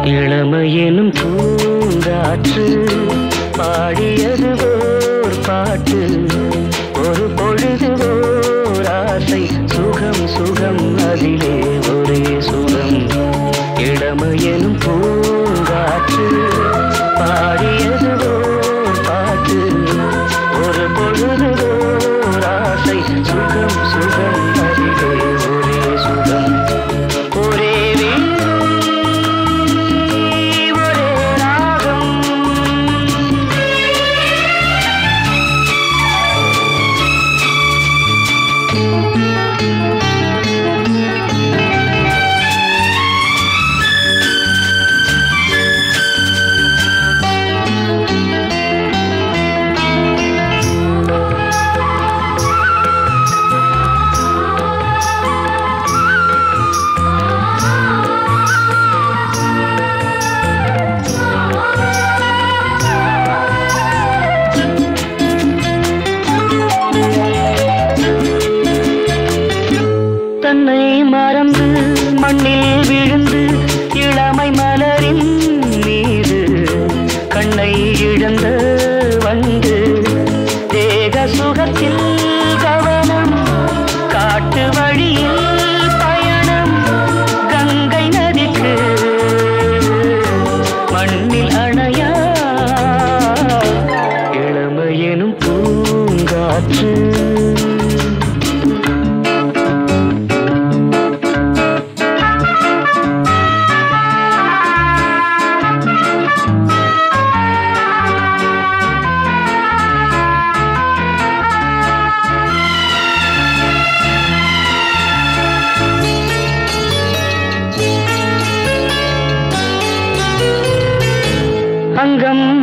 இளமையெனும் பூங்காற்று பாடியது ஓர் பாட்டு ஒரு பொழுது ஓர் ஆசை சுகம் சுகம் அதிலே ஒரே சுகம் இளமையெனும் பூங்காற்று பாடியது ஓர் பாட்டு ஒரு பொழுது ஓர் ஆசை சுகம் சுகம் அதிலே ஒரே சுகம் ஒரே வீணை, ஒரே ராகம் தன்னை மறந்து மண்ணில் விழுந்து இளமை மலரின் மீது கண்ணை இழந்த வந்து தேக சுகத்தில் கவனம் காட்டு வழியில் பயணம் கங்கை நதிக்கு மண்ணில் அணையா இளமையெனும் பூங்காற்று அங்கம்